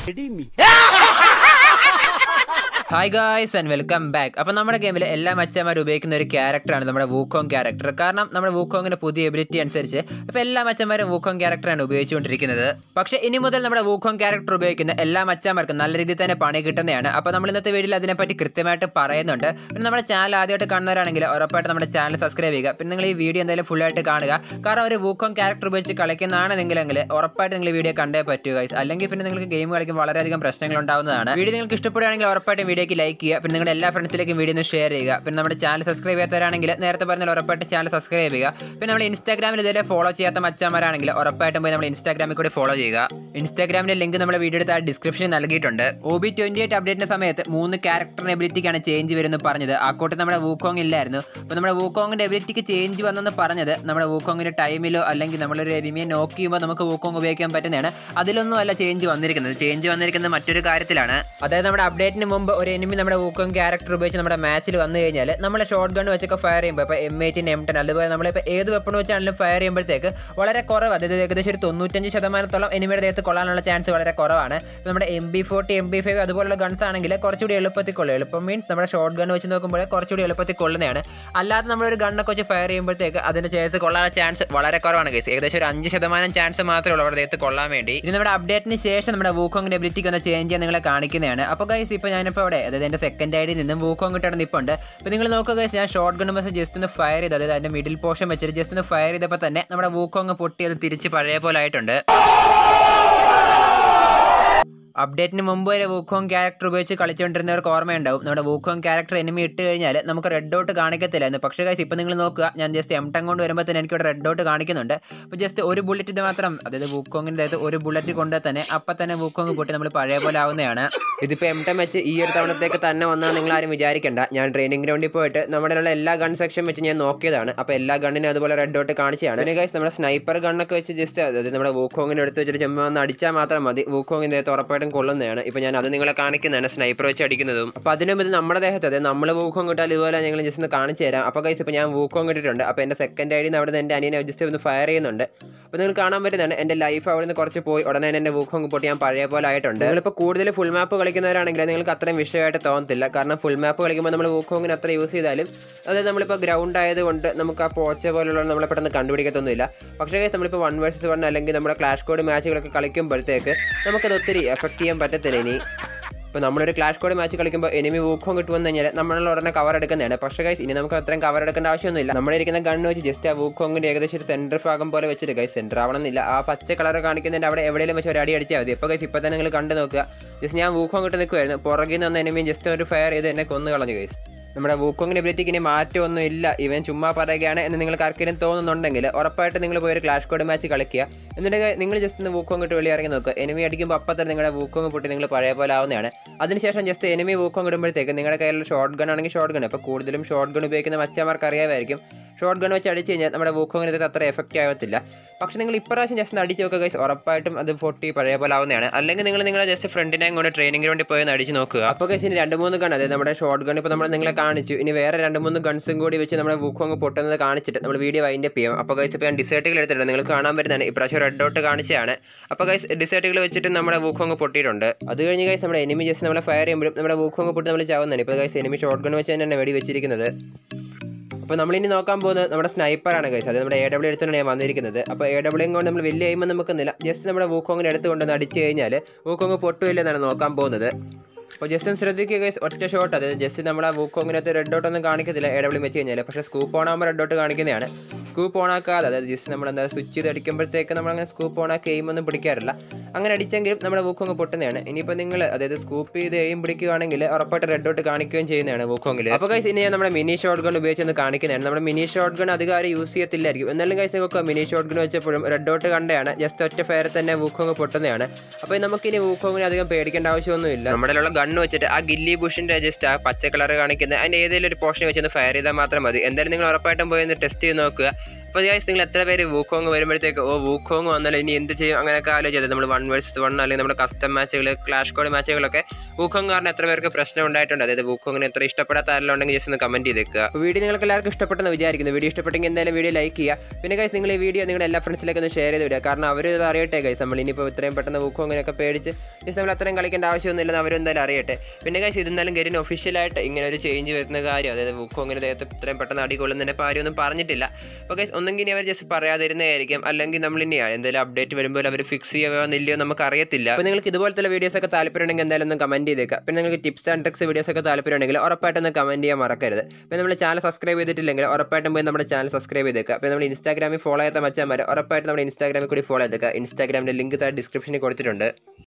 hi guys and welcome back അപ്പോൾ നമ്മുടെ ഗെയിമിൽ എല്ലാ മച്ചന്മാരും ഉപയോഗിക്കുന്ന ഒരു ക്യാരക്ടറാണ് നമ്മുടെ വൂക്കോങ് ക്യാരക്ടർ കാരണം നമ്മുടെ വൂക്കോങ്ങിന്റെ പുതിയ എബിലിറ്റി അനുസരിച്ച് അപ്പോൾ എല്ലാ മച്ചന്മാരും വൂക്കോങ് ക്യാരക്ടറാണ് ഉപയോഗിച്ചുകൊണ്ടിരിക്കുന്നത് പക്ഷേ ഇനി മുതൽ നമ്മുടെ വൂക്കോങ് ക്യാരക്ടർ ഉപയോഗിക്കുന്ന എല്ലാ മച്ചന്മാർക്കും നല്ല രീതിയിൽ തന്നെ പണി കിട്ടുന്നതാണ് അപ്പോൾ നമ്മൾ ഇന്നത്തെ വീഡിയോയിൽ അതിനെപ്പറ്റി കൃത്യമായിട്ട് പറയുന്നുണ്ട് പിന്നെ നമ്മുടെ ചാനൽ ആദ്യമായിട്ട് കാണുന്നവരാണെങ്കിൽ ഉറപ്പായിട്ട് നമ്മുടെ ചാനൽ സബ്സ്ക്രൈബ് ചെയ്യുക പിന്നെ നിങ്ങൾ ഈ വീഡിയോ എന്തായാലും full ആയിട്ട് കാണുക കാരണം ഒരു വൂക്കോങ് ക്യാരക്ടർ ഉപയോഗിച്ച് കളിക്കുന്നതാണെന്നെങ്കിലെങ്കിൽ ഉറപ്പായിട്ട് നിങ്ങൾ ഈ വീഡിയോ കണ്ടേ പറ്റൂ ഗൈസ് അല്ലെങ്കിൽ പിന്നെ നിങ്ങൾക്ക് ഗെയിം കളിക്കുമ്പോൾ വളരെയധികം പ്രശ്നങ്ങൾ ഉണ്ടാവുന്നതാണ് വീഡിയോ നിങ്ങൾക്ക് ഇഷ്ടപ്പെടുകയാണെങ്കിൽ ഉറപ്പായിട്ടും വീഡിയോക്ക് ലൈക്ക് ചെയ്യുക പിന്നെ നിങ്ങളുടെ എല്ലാ ഫ്രണ്ട്സിലേക്കും വീഡിയോ ഒന്ന് ഷെയർ ചെയ്യുക പിന്നെ നമ്മുടെ ചാനൽ സബ്സ്ക്രൈബ് ചെയ്യാത്തവരാണെങ്കിൽ നേരത്തെ പറഞ്ഞാൽ ഉറപ്പായിട്ട് ചാനൽ സബ്സ്ക്രൈബ് ചെയ്യുക പിന്നെ നമ്മൾ ഇൻസ്റ്റാഗ്രാമിൽ ഇതുവരെ ഫോളോ ചെയ്യാത്ത മച്ചന്മാരാണെങ്കിൽ ഉറപ്പായിട്ടും പോയി നമ്മൾ ഇൻസ്റ്റാഗ്രാമിൽ കൂടി ഫോളോ ചെയ്യുക ഇൻസ്റ്റാഗ്രാമിന്റെ ലിങ്ക് നമ്മുടെ വീഡിയോയുടെ താഴെ ഡിസ്ക്രിപ്ഷനിൽ നൽകിയിട്ടുണ്ട് ഒ ബി ട്വന്റി എയ്റ്റ് അപ്ഡേറ്റിന്റെ സമയത്ത് മൂന്ന് ക്യാരക്ടറിന് എബിലിറ്റിക്കാണ് ചേഞ്ച് വരുന്നത് പറഞ്ഞത് ആ കൂട്ടത്തിൽ നമ്മുടെ വൂക്കോങ് ഇല്ലായിരുന്നു അപ്പോൾ നമ്മുടെ വൂക്കോങ്ങിന്റെ എബിലിറ്റിക്ക് ചേഞ്ച് വന്നെന്ന് പറഞ്ഞത് നമ്മുടെ വൂക്കോങ്ങിന്റെ ടൈമിലോ അല്ലെങ്കിൽ നമ്മളൊരു എനിമിയെ നോക്ക് ചെയ്യുമ്പോൾ നമുക്ക് വൂക്കോങ് ഉപയോഗിക്കാൻ പറ്റുന്നതാണ് അതിലൊന്നും അല്ല ചേഞ്ച് വന്നിരിക്കുന്നത് ചേഞ്ച് വന്നിരിക്കുന്നത് മറ്റൊരു കാര്യത്തിലാണ് അതായത് നമ്മുടെ അപ്ഡേറ്റിന് മുമ്പ് ഒരു എനിമി നമ്മുടെ വൂക്കോങ് ക്യാരക്ടർ ഉപയോഗിച്ച് നമ്മുടെ മാച്ചിൽ വന്നു കഴിഞ്ഞാൽ നമ്മൾ ഷോർട്ട് ഗൺ വെച്ചൊക്കെ ഫയർ ചെയ്യുമ്പോൾ ഇപ്പോൾ എം എയ്റ്റീൻ എം ടെൻ അതുപോലെ നമ്മളിപ്പോൾ ഏത് വെപ്പൺ വെച്ചാണെങ്കിലും ഫയർ ചെയ്യുമ്പോഴത്തേക്ക് വളരെ കുറവ് അതായത് ഏകദേശം ഒരു തൊണ്ണൂറ്റഞ്ച് ശതമാനത്തോളം എനിമിയുടെ ദേഹത്ത് കൊള്ളാനുള്ള ചാൻസ് വളരെ കുറവാണ് ഇപ്പോൾ നമ്മുടെ M B forty M B five അതുപോലുള്ള ഗൺസ് ആണെങ്കിൽ കുറച്ചുകൂടി എളുപ്പത്തിൽ കൊള്ളും എളുപ്പം മീൻസ് നമ്മുടെ ഷോർട്ട് ഗൺ വെച്ച് നോക്കുമ്പോൾ കുറച്ചുകൂടി എളുപ്പത്തിൽ കൊള്ളുന്നതാണ് അല്ലാതെ നമ്മളൊരു ഗണ്ണൊക്കെ വെച്ച് ഫയർ ചെയ്യുമ്പോഴത്തേക്ക് അതിൻ്റെ ചേർത്ത് കൊള്ളാനുള്ള ചാൻസ് വളരെ കുറവാണ് കേസ് ഏകദേശം ഒരു അഞ്ച് ശതമാനം ചാൻസ് മാത്രമേ ഉള്ളൂ അവരുടെ ദേഹത്ത് കൊള്ളാൻ വേണ്ടി ഇനി നമ്മുടെ അപ്ഡേറ്റിന് ശേഷം നമ്മുടെ വൂക്കോങ്ങിന്റെ എബിലിറ്റിക്ക് ഒന്ന് ചേഞ്ച് ചെയ്യാൻ നിങ്ങളെ കാണിക്കുന്നതാണ് അപ്പോൾ ഗൈസ് ഇപ്പോൾ ഞാനിപ്പോൾ അവിടെ അതായത് എൻ്റെ സെക്കൻഡ് ഐഡിയിൽ നിന്നും വൂക്കോങ് കിട്ടാൻ നിൽപ്പുണ്ട് അപ്പോൾ നിങ്ങൾ നോക്കുക ഗൈസ് ഞാൻ ഷോർട്ട് ഗൺ ബസ് ജസ്റ്റ് ഒന്ന് ഫയർ ചെയ്ത് അതായത് അതിൻ്റെ മിഡിൽ പോർഷൻ വെച്ചിട്ട് ജസ്റ്റ് ഒന്ന് ഫയർ ചെയ്തപ്പോൾ തന്നെ നമ്മുടെ വൂക്കോങ് പൊട്ടി അത് തിരിച്ച് പഴയ പോലെ ആയിട്ടുണ്ട് അപ്ഡേറ്റിന് മുമ്പ് വരെ വൂക്കോങ് ക്യാരക്ടർ ഉപയോഗിച്ച് കളിച്ചുകൊണ്ടിരുന്നവർക്ക് ഓർമ്മയുണ്ടാവും നമ്മുടെ വൂക്കോങ് ക്യാരക്ടർ എനിമി ഇട്ട് കഴിഞ്ഞാൽ നമുക്ക് റെഡ് ഡോട്ട് കാണിക്കത്തില്ലായിരുന്നു പക്ഷേ കാശ് ഇപ്പം നിങ്ങൾ നോക്കുക ഞാൻ ജസ്റ്റ് എം ടെൻ കൊണ്ട് വരുമ്പോൾ തന്നെ എനിക്ക് ഇവിടെ റെഡ് ഡോട്ട് കാണിക്കുന്നുണ്ട് അപ്പോൾ ജസ്റ്റ് ഒരു ബുള്ളറ്റ് ഇത് മാത്രം അതായത് വൂക്കോങ്ങിൻ്റെ അകത്ത് ഒരു ബുള്ളറ്റ് കൊണ്ട് തന്നെ അപ്പം തന്നെ വൂക്കോങ് പൊട്ടി നമ്മൾ പഴയ പോലെ ആവുന്നതാണ് ഇതിപ്പോൾ എം ടെൻ വെച്ച് ഈ ഒരു തവണത്തേക്ക് തന്നെ വന്നാൽ നിങ്ങൾ ആരും വിചാരിക്കേണ്ട ഞാൻ ട്രെയിനിങ് ഗ്രൗണ്ടിൽ പോയിട്ട് നമ്മുടെ ഉള്ള എല്ലാ ഗൺ സെക്ഷൻ വെച്ച് ഞാൻ നോക്കിയതാണ് അപ്പോൾ എല്ലാ ഗണ്ണിനും അതുപോലെ റെഡ് ഡോട്ട് കാണിച്ചതാണ് പിന്നെ ഗൈസ് നമ്മുടെ സ്നൈപ്പർ ഗണ്ണൊക്കെ വെച്ച് ജസ്റ്റ് അതായത് നമ്മുടെ വൂക്കോങ്ങിൻ്റെ അടുത്ത് വെച്ചിട്ട് ചുമ്മാ ഒന്ന് അടിച്ചാൽ മാത്രം മതി വൂക്കോങ്ങിൻ്റെ അകത്ത് ഉറപ്പായിട്ടും കൊള്ളുന്നതാണ് ഇപ്പോൾ ഞാൻ അത് നിങ്ങളെ കാണിക്കുന്നതാണ് സ്നൈപ്പർ വെച്ച് അടിക്കുന്നതും അപ്പോൾ അതിനു മുമ്പ് നമ്മുടെ ദേഹത്ത് അതായത് നമ്മൾ വൂക്കോങ് കിട്ടാൽ ഇതുപോലെ ഞങ്ങൾ ജസ്റ്റ് ഒന്ന് കാണിച്ചു തരാം അപ്പോൾ ഗൈസ് ഇപ്പോൾ ഞാൻ വൂക്കോങ് കിട്ടിയിട്ടുണ്ട് അപ്പോൾ എൻ്റെ സെക്കൻഡ് ഐഡിയിൽ നിന്ന് അവിടെ നിന്ന് എൻ്റെ അനിയനെ ജസ്റ്റ് ഒന്ന് ഫയർ ചെയ്യുന്നുണ്ട് അപ്പോൾ നിങ്ങൾ കാണാൻ പറ്റുന്നതാണ് എൻ്റെ ലൈഫ് അവിടെ നിന്ന് കുറച്ച് പോയി ഉടനെ തന്നെ എൻ്റെ വൂക്കോങ് പൊട്ടി ഞാൻ പഴയ പോലെ ആയിട്ടുണ്ട് നിങ്ങളിപ്പോൾ കൂടുതൽ ഫുൾ മാപ്പ് കളിക്കുന്നവരാണെങ്കിൽ നിങ്ങൾക്ക് അത്രയും വിഷയമായിട്ട് തോന്നത്തില്ല കാരണം ഫുൾ മാപ്പ് കളിക്കുമ്പോൾ നമ്മൾ വൂക്കോങ്ങിന് അത്ര യൂസ് ചെയ്താലും അതായത് നമ്മളിപ്പോൾ ഗ്രൗണ്ട് ആയതുകൊണ്ട് നമുക്ക് ആ പോച്ച പോലുള്ള നമ്മളെ പെട്ടെന്ന് കണ്ടുപിടിക്കത്തൊന്നുമില്ല പക്ഷേ guys, നമ്മളിപ്പോൾ വൺ വേഴ്സസ് വൺ അല്ലെങ്കിൽ നമ്മുടെ ക്ലാഷ് കോഡ് മാച്ചുകളൊക്കെ കളിക്കുമ്പോഴത്തേക്ക് നമുക്കത് ഒത്തിരി എഫക്ട് ചെയ്യാൻ പറ്റത്തില്ല ഇനി ഇപ്പോൾ നമ്മളൊരു ക്ലാഷ് കോഡ് മാച്ച് കളിക്കുമ്പോൾ എനിമി വൂക്കം കിട്ടുമെന്ന് കഴിഞ്ഞാൽ നമ്മൾ ഉടനെ കവർ എടുക്കുന്നതാണ് പക്ഷേ ഗൈസ് ഇനി നമുക്ക് അത്രയും കവർ എടുക്കേണ്ട ആവശ്യമൊന്നുമില്ല നമ്മുടെ ഇരിക്കുന്ന ഗണ്ണ് വെച്ച് ജസ്റ്റ് ആ വൂക്കോങ്ങിൻ്റെ ഏകദേശം ഒരു സെൻറ്റർ ഭാഗം പോലെ വെച്ചിട്ട് ഗൈസ് സെൻറ്റർ ആവണമെന്നില്ല ആ പച്ച കളർ കാണിക്കുന്നതിൻ്റെ അവിടെ എവിടെയെങ്കിലും വെച്ച് ഒരു അടി അടിച്ചാൽ മതി ഇപ്പോൾ ഗൈസ് ഇപ്പോൾ തന്നെ നിങ്ങൾ കണ്ടു നോക്കുക ജസ്റ്റ് ഞാൻ വൂക്കോങ് കിട്ട് നിൽക്കുമായിരുന്നു പുറകിൽ നിന്ന് വന്ന എനിമി ജസ്റ്റ് ഒരു ഫയർ ചെയ്ത് എന്നെ കൊന്നു കളഞ്ഞു ഗൈസ് നമ്മുടെ വൂക്കോങ്ങിൻ്റെ എബിലിറ്റിക്ക് ഇനി മാറ്റമൊന്നും ഇല്ല ഇവൻ ചുമ്മാ പറയുകയാണ് എന്ന് നിങ്ങൾക്ക് ആർക്കെങ്കിലും തോന്നുന്നുണ്ടെങ്കിൽ ഉറപ്പായിട്ട് നിങ്ങൾ പോയി ഒരു ക്ലാഷ് കോഡ് മാച്ച് കളിക്കുക എന്നിട്ട് നിങ്ങൾ ജസ്റ്റ് ഒന്ന് വൂക്കോങ് ഇട്ട് വെളി ഇറങ്ങി നോക്കുക എനിമി അടിക്കുമ്പോൾ അപ്പം തന്നെ നിങ്ങളുടെ വൂക്കോങ് പൊട്ടി നിങ്ങൾ പഴയ പോലെ ആവുന്നതാണ് അതിനുശേഷം ജസ്റ്റ് എനിമി വൂക്കോങ് ഇടുമ്പോഴത്തേക്ക് നിങ്ങളുടെ കയ്യിലുള്ള ഷോർട്ട് ഗൺ ആണെങ്കിൽ ഷോർട്ട് ഗൺ ഇപ്പോൾ കൂടുതലും ഷോർട്ട് ഗൺ ഉപയോഗിക്കുന്ന മച്ചന്മാർക്ക് അറിയാമായിരിക്കും ഷോർട്ട് ഗൺ വെച്ച് അടിച്ച് കഴിഞ്ഞാൽ നമ്മുടെ വൂക്കോങ്ങിന് ഇത് അത്ര എഫക്റ്റ് ആവത്തില്ല പക്ഷേ നിങ്ങൾ ഇപ്രാവശ്യം ജസ്റ്റ് ഒന്ന് അടിച്ച് നോക്കുക ഗൈസ് ഉറപ്പായിട്ടും അത് പൊട്ടി പഴയ പോലെ ആവുന്നതാണ് അല്ലെങ്കിൽ നിങ്ങൾ നിങ്ങളുടെ ജസ്റ്റ് ഫ്രണ്ടിനെ കൊണ്ട് ട്രെയിനിങ് ഗ്രൗണ്ടിൽ പോയി ഒന്ന് അടിച്ച് നോക്കുക അപ്പോൾ ഗൈസ് ഇനി രണ്ട് മൂന്ന് ഗൺ അതായത് നമ്മുടെ ഷോർട്ട് ഗൺ ഇപ്പോൾ നമ്മൾ നിങ്ങളെ കാണിച്ചു ഇനി വേറെ രണ്ട് മൂന്ന് ഗൺസും കൂടി വെച്ച് നമ്മുടെ വൂക്കോങ് പൊട്ടുന്നത് കാണിച്ചിട്ട് നമ്മൾ വീഡിയോ വൈൻഡ് അപ്പ് ചെയ്യാം അപ്പോൾ ഗൈസ് ഇപ്പോൾ ഞാൻ ഡിസേർട്ടുകൾ എടുത്തിട്ടുണ്ട് നിങ്ങൾക്ക് കാണാൻ പറ്റുന്നതാണ് ഇപ്രാവശ്യം റെഡ് ഡോട്ട് കാണിച്ചതാണ് അപ്പോൾ ഗൈസ് ഡിസേർട്ടുകൾ വെച്ചിട്ട് നമ്മുടെ വൂക്കോങ് പൊട്ടിയിട്ടുണ്ട് അത് കഴിഞ്ഞ് ഗൈസ് നമ്മുടെ എനിമി ജസ്റ്റ് നമ്മളെ ഫയർ ചെയ്യുമ്പോഴും നമ്മുടെ വൂക്കോങ് പൊട്ടി നമ്മൾ ചാവുന്നതാണ് ഇപ്പോൾ ഗൈസ് എനിമി ഷോർട്ട് ഗൺ വെച്ച് തന്നെയാണ് വെടി വെച്ചിരിക്കുന്നത് അപ്പോൾ നമ്മളിനി നോക്കാൻ പോകുന്നത് നമ്മുടെ സ്നൈപ്പറാണ് കഴിച്ചത് അത് നമ്മുടെ എ ഡബ്ല്യൂ എടുത്തുകൊണ്ട് ഞാൻ വന്നിരിക്കുന്നത് അപ്പോൾ എ ഡബ്ല്യൂ കൊണ്ട് നമ്മൾ വലിയ എയിമൊന്നും നമുക്കുന്നില്ല ജസ്റ്റ് നമ്മുടെ വൂക്കോങ്ങിൻ്റെ അടുത്ത് കൊണ്ടുവന്ന് അടിച്ച് കഴിഞ്ഞാൽ വൂക്കോങ് പൊട്ടുമില്ലെന്നാണ് നോക്കാൻ പോകുന്നത് അപ്പോൾ ജസ്റ്റ് ഒന്ന് ശ്രദ്ധിക്കുക guys, ഒറ്റ ഷോട്ട് അതായത് ജസ്റ്റ് നമ്മൾ ആ വൂക്കോങ്ങിനകത്ത് റെഡ് ഡോട്ട് ഒന്നും കാണിക്കത്തില്ല എ ഡബ്ല്യൂ വെച്ച് കഴിഞ്ഞാൽ പക്ഷേ സ്കൂപ്പ് ഓൺ ആകുമ്പോൾ റെഡ് ഡോട്ട് കാണിക്കുന്നതാണ് സ്കൂപ്പ് ഓൺ ആക്കാതെ അതായത് ജസ്റ്റ് നമ്മൾ എന്താ സ്വിച്ച് ചെയ്ത് അടിക്കുമ്പോഴത്തേക്ക് നമ്മൾ അങ്ങനെ സ്കൂപ്പ് ഓൺ ആക്കി എയിം ഒന്നും പിടിക്കാറില്ല അങ്ങനെ അടിച്ചെങ്കിലും നമ്മുടെ വൂക്കോങ് പൊട്ടുന്നതാണ് ഇനിയിപ്പോൾ നിങ്ങൾ അതായത് സ്കൂപ്പ് ചെയ്ത് എയിം പിടിക്കുകയാണെങ്കിൽ ഉറപ്പായിട്ട് റെഡ് ഡോട്ട് കാണിക്കുകയും ചെയ്യുന്നതാണ് വൂക്കോങ്ങിൽ അപ്പോൾ ഗൈസ് ഇനി ഞാൻ നമ്മുടെ മിനി ഷോട്ട് ഗൺ ഉപയോഗിച്ച് ഒന്ന് കാണിക്കുന്നതാണ് നമ്മുടെ മിനി ഷോട്ട് ഗൺ അധികം ആരും യൂസ് ചെയ്യത്തില്ലായിരിക്കും എന്നാലും ഗൈസ് നിങ്ങൾക്ക് മിനി ഷോട്ട് ഗൺ വെച്ചപ്പോഴും റെഡ് ഡോട്ട് കണ്ടതാണ് ജസ്റ്റ് ഒറ്റ ഫയർ തന്നെ വൂക്കോങ് പൊട്ടുന്നതാണ് അപ്പോൾ നമുക്കിനി വൂക്കോങ്ങിന് അധികം പേടിക്കേണ്ട ആവശ്യമൊന്നുമില്ല നമ്മുടെ ഉള്ള ഗണ്ണ് വെച്ചിട്ട് ആ ഗില്ലി ബുഷിന്റെ ജസ്റ്റ് ആ പച്ച കളർ കാണിക്കുന്ന അതിന്റെ ഏതെങ്കിലും ഒരു പോർഷൻ വെച്ച് ഒന്ന് ഫയർ ചെയ്താൽ മാത്രം മതി എന്തായാലും നിങ്ങൾ ഉറപ്പായിട്ടും പോയി ഒന്ന് ടെസ്റ്റ് ചെയ്ത് നോക്കുക അപ്പോൾ ഗൈസ് നിങ്ങൾ എത്ര പേര് വൂക്കോങ് വരുമ്പോഴത്തേക്ക് ഓ വൂക്കോങ് വന്നാലും ഇനി എന്ത് ചെയ്യും അങ്ങനെയൊക്കെ ആലോചിച്ചത് നമ്മൾ വൺ വേഴ്സസ് വൺ അല്ലെങ്കിൽ നമ്മുടെ കസ്റ്റം മാച്ചുകൾ ക്ലാഷ് കോഡ് മാച്ചുകളൊക്കെ വൂക്കോങ് കാരണം എത്ര പേർക്ക് പ്രശ്നം ഉണ്ടായിട്ടുണ്ട് അതായത് വൂക്കോങ്ങിന് എത്ര ഇഷ്ടപ്പെടാത്ത ആരെല്ലാം ഉണ്ടെങ്കിൽ ജസ്റ്റ് ഒന്ന് കമൻറ്റ് ചെയ്തേക്കുക അപ്പോൾ വീഡിയോ നിങ്ങൾക്ക് എല്ലാവർക്കും ഇഷ്ടപ്പെട്ടെന്ന് വിചാരിക്കുന്നു വീഡിയോ ഇഷ്ടപ്പെട്ടെങ്കിൽ എന്തായാലും വീഡിയോ ലൈക്ക് ചെയ്യുക പിന്നെ ഗൈസ് നിങ്ങൾ ഈ വീഡിയോ നിങ്ങളുടെ എല്ലാ ഫ്രണ്ട്സിലേക്ക് ഒന്ന് ഷെയർ ചെയ്ത് വിടുക കാരണം അവർ ഇത് അറിയട്ടെ ഗൈസ് നമ്മൾ ഇനിയിപ്പോൾ ഇത്രയും പെട്ടെന്ന് വൂക്കോങ്ങിനൊക്കെ പേടിച്ച് ജസ്റ്റ് നമ്മൾ അത്രയും കളിക്കേണ്ട ആവശ്യമൊന്നുമില്ലെന്ന് അവരെന്തായാലും അറിയട്ടെ പിന്നെ ഗൈസ് ഇതെന്നാലും ഗരിന് ഒഫീഷ്യലായിട്ട് ഇങ്ങനെ ഒരു ചേഞ്ച് വരുന്ന കാര്യം അതായത് വൂക്കോങ്ങിന് ദേഹത്ത് ഇത്രയും പെട്ടെന്ന് അടി കൊള്ളുന്നതിനെ കാര്യമൊന്നും പറഞ്ഞിട്ടില്ല അപ്പോൾ ഗൈസ് ഒന്നെങ്കിൽ ഇനി അവർ ജസ്റ്റ് പറയാതിരുന്നതായിരിക്കും അല്ലെങ്കിൽ നമ്മൾ ഇനി എന്തെങ്കിലും അപ്ഡേറ്റ് വരുമ്പോൾ അവർ ഫിക്സ് ചെയ്യുകയോ ഇല്ലയോ നമുക്ക് അറിയത്തില്ല അപ്പോൾ നിങ്ങൾക്ക് ഇതുപോലത്തെ വീഡിയോസ് ഒക്കെ താല്പര്യമുണ്ടെങ്കിൽ എന്തായാലും ഒന്ന് കമൻറ്റ് ചെയ്തേക്കുക പിന്നെ നിങ്ങൾക്ക് ടിപ്സ് ആൻഡ് ട്രിക്സ് വീഡിയോസ് ഒക്കെ താല്പര്യമുണ്ടെങ്കിൽ ഉറപ്പായിട്ടും ഒന്ന് കമൻറ്റ് ചെയ്യാൻ മറക്കരുത് പിന്നെ നമ്മൾ ചാനൽ സബ്സ്ക്രൈബ് ചെയ്തിട്ടില്ലെങ്കിൽ ഉറപ്പായിട്ടും പോയി നമ്മുടെ ചാനൽ സബ്സ്ക്രൈബ് ചെയ്തേക്കുക പിന്നെ നമ്മൾ ഇൻസ്റ്റാഗ്രാമിൽ ഫോളോ ചെയ്യാത്ത മച്ചാന്മാർ ഉറപ്പായിട്ടും നമ്മുടെ ഇൻസ്റ്റാഗ്രാമിൽ കൂടി ഫോളോ ചെയ്തേക്കുക ഇൻസ്റ്റാഗ്രാമിൻ്റെ ലിങ്ക് താഴെ ഡിസ്ക്രിപ്ഷനിൽ കൊടുത്തിട്ടുണ്ട്